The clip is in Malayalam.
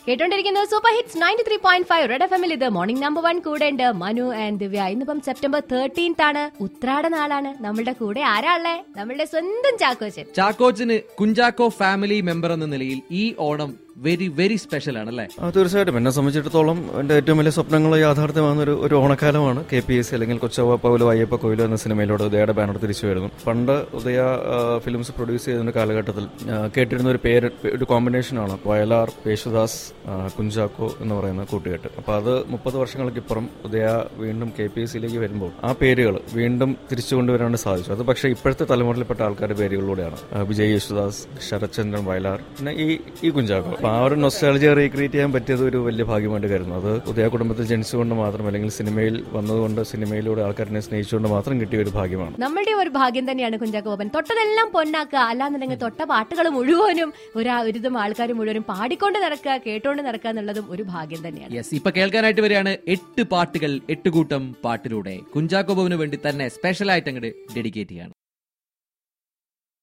കേട്ടോണ്ടിരിക്കുന്നത് super hits ninety three point five red F എമ്മിൽ ഇത് മോർണിംഗ് നമ്പർ വൺ കൂടെ ഉണ്ട് മനു ആൻഡ് ദിവ്യ ഇന്നിപ്പം സെപ്റ്റംബർ തേർട്ടീൻത്ത് ആണ് ഉത്രാട നാളാണ് നമ്മളുടെ കൂടെ ആരാ ഉള്ളേ നമ്മളുടെ സ്വന്തം ചാക്കോച്ചൻ ചാക്കോച്ചിന് കുഞ്ചാക്കോ ഫാമിലി മെമ്പർ എന്ന നിലയിൽ ഈ ഓണം വെരി വെരി സ്പെഷ്യൽ ആണ് അല്ലേ ആ തീർച്ചയായിട്ടും എന്നെ സംബന്ധിച്ചിടത്തോളം എൻ്റെ ഏറ്റവും വലിയ സ്വപ്നങ്ങൾ യാഥാർത്ഥ്യമാകുന്ന ഒരു ഒരു ഓണക്കാലമാണ് കെ പി എസ് സി അല്ലെങ്കിൽ കൊച്ചവ പൗലോ അയ്യപ്പ കോയിലോ എന്ന സിനിമയിലൂടെ ഉദയയുടെ ബാനർ തിരിച്ചു വരുന്നു പണ്ട് ഉദയ ആ, ഫിലിംസ് പ്രൊഡ്യൂസ് ചെയ്തിരുന്ന കാലഘട്ടത്തിൽ ആ, കേട്ടിരുന്ന ഒരു പേര് ഒരു കോമ്പിനേഷനാണ് വയലാർ യേശുദാസ് ആ, കുഞ്ചാക്കോ എന്ന് പറയുന്ന കൂട്ടുകെട്ട് അപ്പോൾ അത് മുപ്പത് വർഷങ്ങൾക്കിപ്പുറം ഉദയ വീണ്ടും കെ പി എസ് സിയിലേക്ക് വരുമ്പോൾ ആ പേരുകൾ വീണ്ടും തിരിച്ചു കൊണ്ടുവരാൻ സാധിച്ചു അത് പക്ഷേ ഇപ്പോഴത്തെ തലമുറയിൽപ്പെട്ട ആൾക്കാരുടെ പേരുകളിലൂടെയാണ് ആ, വിജയ് യേശുദാസ് ശരത്ചന്ദ്രൻ വയലാർ പിന്നെ ഈ ഈ കുഞ്ചാക്കോ അപ്പൊ ആ ഒരു നൊസ്റ്റാളജിയ റീക്രിയേറ്റ് ചെയ്യാൻ പറ്റിയത് ഒരു വലിയ ഭാഗ്യമായിട്ട് കരുതുന്നു അത് ഉദയ കുടുംബത്തിൽ ജനിച്ചുകൊണ്ട് മാത്രം അല്ലെങ്കിൽ സിനിമയിൽ വന്നതുകൊണ്ട് സിനിമയിലൂടെ ആൾക്കാരനെ സ്നേഹിച്ചുകൊണ്ട് മാത്രം കിട്ടിയ ഒരു ഭാഗ്യമാണ് നമ്മളുടെ ഒരു ഭാഗ്യം തന്നെയാണ് കുഞ്ചാക്കോ ബോബൻ തൊട്ടതെല്ലാം പൊന്നാക്കുക അല്ലാന്നുണ്ടെങ്കിൽ തൊട്ട പാട്ടുകൾ മുഴുവനും ഒരു ഒരുതും ആൾക്കാർ മുഴുവനും പാടിക്കൊണ്ട് നടക്കുക കേട്ടോണ്ട് നടക്കുക എന്നുള്ളതും ഒരു ഭാഗ്യം തന്നെയാണ് യെസ് ഇപ്പൊ കേൾക്കാനായിട്ട് വരികയാണ് എട്ട് പാട്ടുകൾ എട്ട് കൂട്ടം പാട്ടിലൂടെ കുഞ്ചാക്കോ ബോബിന് വേണ്ടി തന്നെ സ്പെഷ്യൽ ആയിട്ട് അങ്ങോട്ട് ഡെഡിക്കേറ്റ് ചെയ്യാണ്